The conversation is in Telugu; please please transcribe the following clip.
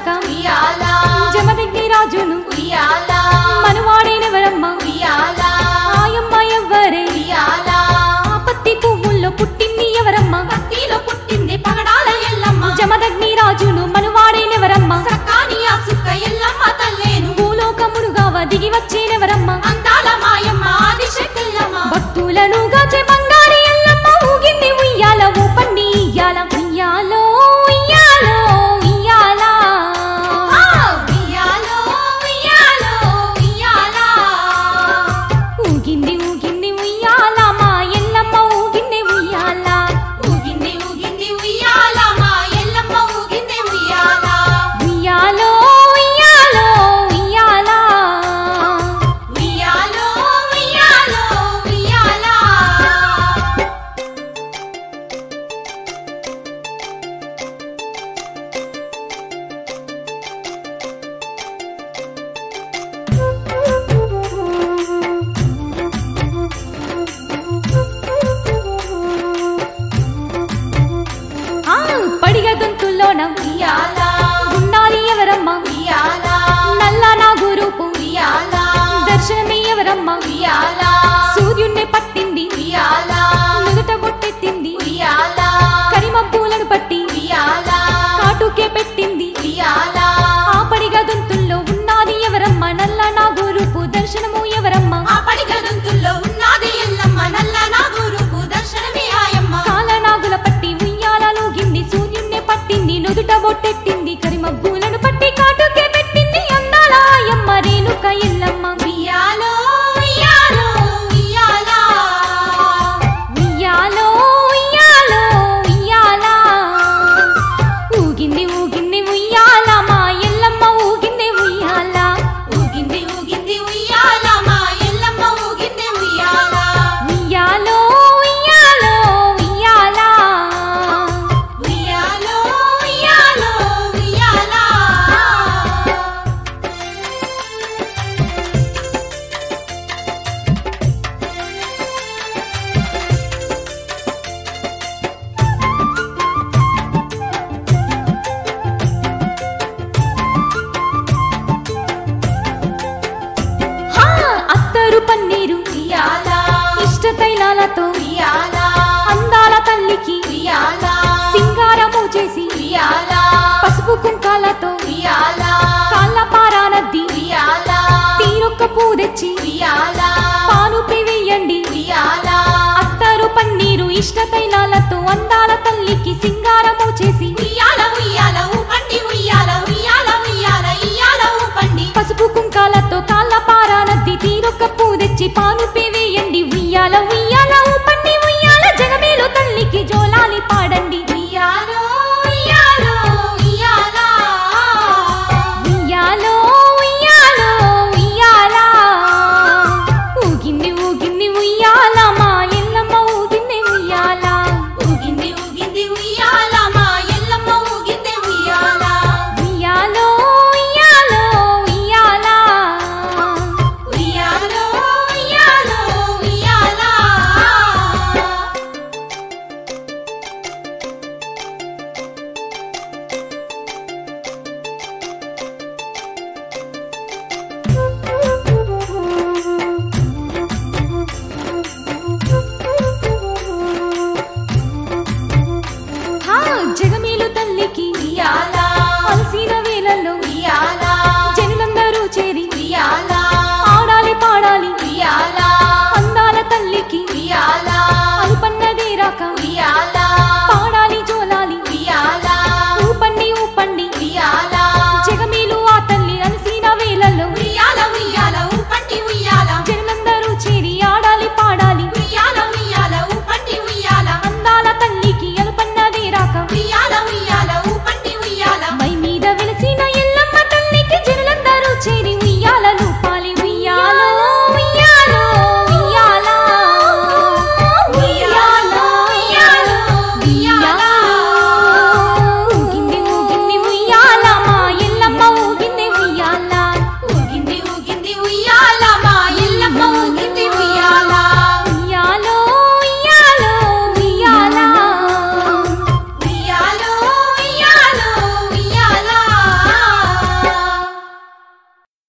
వచ్చాక ఉయ్యాల జమదగ్ని రాజును ఉయ్యాల మనువాడేనెవరమ్మ ఉయ్యాల ఆయమ్మ ఎవ్వరే ఉయ్యాల ఆపత్తి పువ్వుల్లో పుట్టింది ఎవరమ్మ పత్తిలో పుట్టింది పగడాల ఎల్లమ్మ జమదగ్ని రాజును మనువాడేనెవరమ్మ సక్కాని ఆ సుక్క ఎల్లమ్మ తల్లేను భూలోకమునుగావ దిగి వచ్చేనెవరమ్మ అందాల మాయమ్మ ఆదిశక్తుల్లమ్మ భక్తులను గాచే బంగారి ఎల్లమ్మ ఊగింది ఉయ్యాల ఊపండి ఇయ్యాల ఉయ్యాలో ఉయ్యాలో ఉయ్యాల ఆ ఉయ్యాలో ఉయ్యాలో ఉయ్యాల ఊగింది ఊగింది ఉయ్యాల మా ఎల్లమ్మ ఊగింది ఉయ్యాల ఊగింది ఊగింది ఉయ్యాల మా ఎల్లమ్మ ఊగింది ఉయ్యాల ఉయ్యాలో ఉయ్యాలో ఉయ్యాల ఉయ్యాలో ఉయ్యాలో ఉయ్యాల ఆ పడిగ దొంతుల్లోన ఉయ్యాల ఉన్నది ఎవరమ్మ ఉయ్యాల నల్ల నా గురుపు ఉయ్యాల దర్శనమే ఎవరమ్మ ఉయ్యాల సూర్యుణ్ణి పట్టింది ఉయ్యాల నుదుట బొట్టెత్తింది ఉయ్యాల కరిమబ్బులను పట్టి ఉయ్యాల కాటుకే పెట్టింది ఉయ్యాల ఆ పడిగ దొంతుల్లో ఉన్నది ఎవరమ్మ నల్ల నా గురుపు దర్శనము ఎవరమ్మ ఆ పడిగదంతుల్లో ఉన్నది ఎల్లమ్మ నల్ల నాగురుపు దర్శనమే ఆయమ్మ కాలనాగుల పట్టి ఉయ్యాలలోగింది సూర్యుణ్ణి పట్టింది నుదుట బొట్టెట్టింది కరిమబ్బులను పట్టి కాటుకే పెట్టింది అందాల ఆయమ్మ రేణుక ఎల్లమ్మ ఉయ్యాలో ఉయ్యాలో ఉయ్యాల ఉయ్యాలో ఉయ్యాలో ఉయ్యాల ఊగింది ఊగింది ఉయ్యాల మా ఎల్లమ్మ ఊగింది ఉయ్యాల ఊగింది ఊగింది ఉయ్యాల మా ఎల్లమ్మ ఊగింది ఉయ్యాల ఉయ్యాలో ఉయ్యాలో ఉయ్యాల ఉయ్యాలో ఉయ్యాలో ఉయ్యాల హా అత్తరు పన్నీరు ఉయ్యాల ఇష్ట తైలాలతో ఉయ్యాల అందాల తల్లికి ఉయ్యాల సింగారము చేసి ఉయ్యాల పసుపు కుంకాలతో ఉయ్యాల కాళ్ళ పారానద్ది ఉయ్యాల తీరొక్క పూ తెచ్చి ఉయ్యాల పాలు వేయండి ఉయ్యాల అత్తరు పన్నీరు ఇష్ట తైలాలతో అందాల తల్లికి సింగారము